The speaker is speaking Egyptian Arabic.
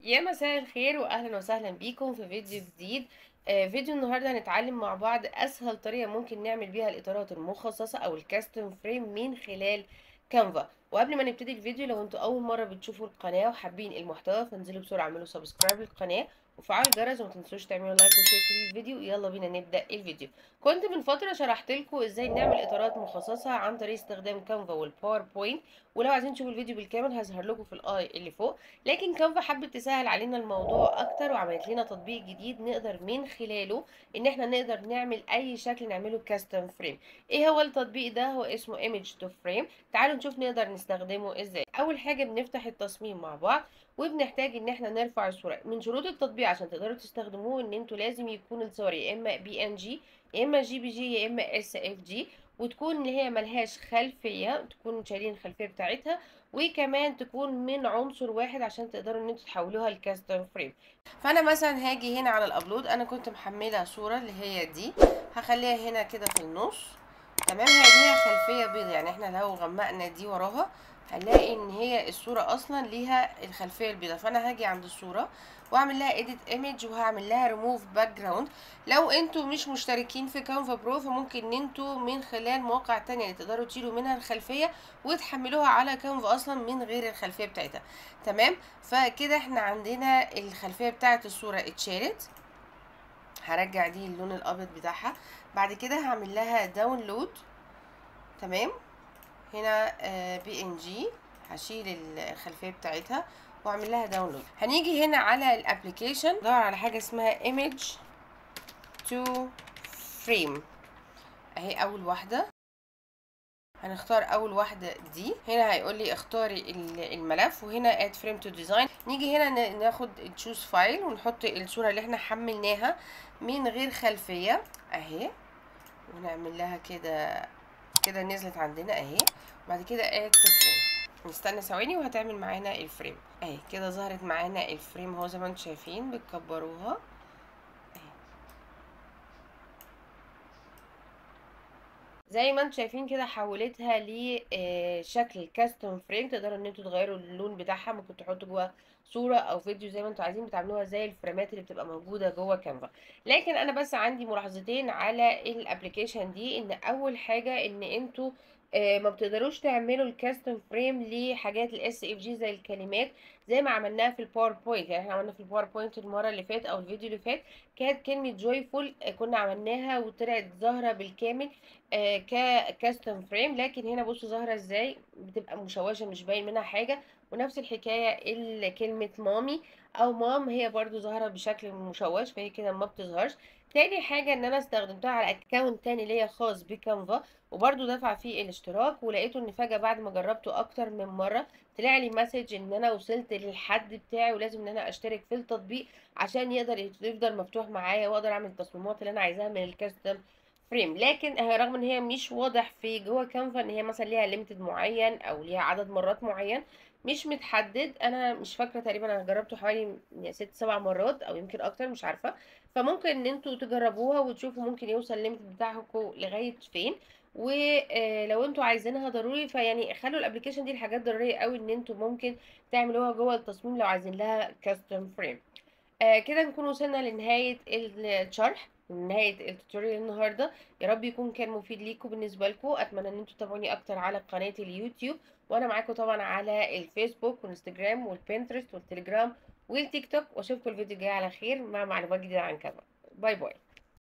يا مساء الخير واهلا وسهلا بيكم في فيديو جديد آه، فيديو النهارده هنتعلم مع بعض اسهل طريقه ممكن نعمل بيها الاطارات المخصصه او الكاستم فريم من خلال كانفا وقبل ما نبتدي الفيديو لو انتوا اول مره بتشوفوا القناه وحابين المحتوى فانزلوا بسرعه اعملوا سبسكرايب للقناه وفعلوا الجرس وما تنسوش تعملوا لايك وشير في الفيديو يلا بينا نبدا الفيديو كنت من فتره شرحت لكم ازاي نعمل اطارات مخصصه عن طريق استخدام كانفا والباوربوينت ولو عايزين تشوفوا الفيديو بالكامل هظهر لكم في الاي اللي فوق لكن كانفا حبت تسهل علينا الموضوع اكتر وعملت لنا تطبيق جديد نقدر من خلاله ان احنا نقدر نعمل اي شكل نعمله كاستم فريم ايه هو التطبيق ده هو اسمه ايمج تو فريم تعالوا نشوف نقدر نستخدمه ازاي اول حاجه بنفتح التصميم مع بعض وبنحتاج ان احنا نرفع الصوره من شروط التطبيق عشان تقدروا تستخدموه ان انتوا لازم يكون الصور يا اما بي ان جي يا اما جي بي جي يا اما اس اف جي وتكون اللي هي ملهاش خلفيه تكون شايلين الخلفيه بتاعتها وكمان تكون من عنصر واحد عشان تقدروا ان انتوا تحولوها لكاستم فريم فانا مثلا هاجي هنا على الابلود انا كنت محمله صوره اللي هي دي هخليها هنا كده في النص تمام هي خلفيه بيض يعني احنا لو غمقنا دي وراها هنلاقي ان هي الصوره اصلا ليها الخلفيه البيضاء فانا هاجي عند الصوره واعمل لها edit image وهعمل لها remove background لو انتوا مش مشتركين في كانفا برو فممكن ان انتوا من خلال مواقع تانية اللي تقدروا تشيلوا منها الخلفيه وتحملوها على كانفا اصلا من غير الخلفيه بتاعتها تمام فكده احنا عندنا الخلفيه بتاعه الصوره اتشالت هرجع دي اللون الابيض بتاعها بعد كده هعمل لها داونلود تمام هنا بي ان جي هشيل الخلفيه بتاعتها واعمل لها داونلود هنيجي هنا على الابلكيشن ندور على حاجه اسمها image to frame اهي اول واحده هنختار اول واحده دي هنا هيقول لي اختاري الملف وهنا add frame to design نيجي هنا ناخد choose file ونحط الصوره اللي احنا حملناها من غير خلفيه اهي ونعمل لها كده كده نزلت عندنا اهي بعد كده add to frame نستنى ثواني وهتعمل معانا الفريم اهي كده ظهرت معانا الفريم اهو زي ما انتم شايفين بتكبروها زي ما انتم شايفين كده حولتها لشكل كاستم فريم تقدروا ان انتوا تغيروا اللون بتاعها ممكن تحطوا جوه صوره او فيديو زي ما انتوا عايزين بتعملوها زي الفريمات اللي بتبقى موجوده جوه كانفا لكن انا بس عندي ملاحظتين على الابلكيشن دي ان اول حاجه ان انتوا ما بتقدروش تعملوا الكاستم فريم لحاجات الاس اف جي زي الكلمات زي ما عملناها في الباوربوينت يعني احنا عملنا في الباوربوينت المره اللي فاتت او الفيديو اللي فات كانت كلمه جويفول كنا عملناها وطلعت ظاهره بالكامل ككاستم فريم لكن هنا بصوا ظاهره ازاي بتبقى مشوشه مش باين منها حاجه ونفس الحكايه كلمه مامي او مام هي برضو ظاهره بشكل مشوش فهي كده ما بتظهرش تاني حاجة ان انا استخدمتها على اكونت تاني ليا خاص بكانفا وبرضو دفع فيه الاشتراك ولقيته ان فجأة بعد ما جربته اكتر من مرة طلع لي مسج ان انا وصلت للحد بتاعي ولازم ان انا اشترك في التطبيق عشان يقدر يفضل مفتوح معايا واقدر اعمل التصميمات اللي انا عايزاها من الكاستم فريم لكن رغم ان هي مش واضح في جوه كانفا ان هي مثلا ليها ليميتد معين او ليها عدد مرات معين مش متحدد انا مش فاكره تقريبا انا جربته حوالي ست سبع مرات او يمكن اكتر مش عارفه فممكن ان انتوا تجربوها وتشوفوا ممكن يوصل الليميت بتاعكم لغايه فين ولو انتوا عايزينها ضروري فيعني خلوا الابلكيشن دي الحاجات ضروريه قوي ان انتوا ممكن تعملوها جوه التصميم لو عايزين لها كاستم فريم آه كده نكون وصلنا لنهايه الشرح نهايه التوتوريال النهارده يا رب يكون كان مفيد ليكم بالنسبه لكم اتمنى ان انتوا تتابعوني اكتر على قناه اليوتيوب وانا معاكم طبعا على الفيسبوك والانستجرام والبنترست والتليجرام والتيك توك واشوفكم الفيديو الجاي على خير مع معلومات جديده عن كذا باي باي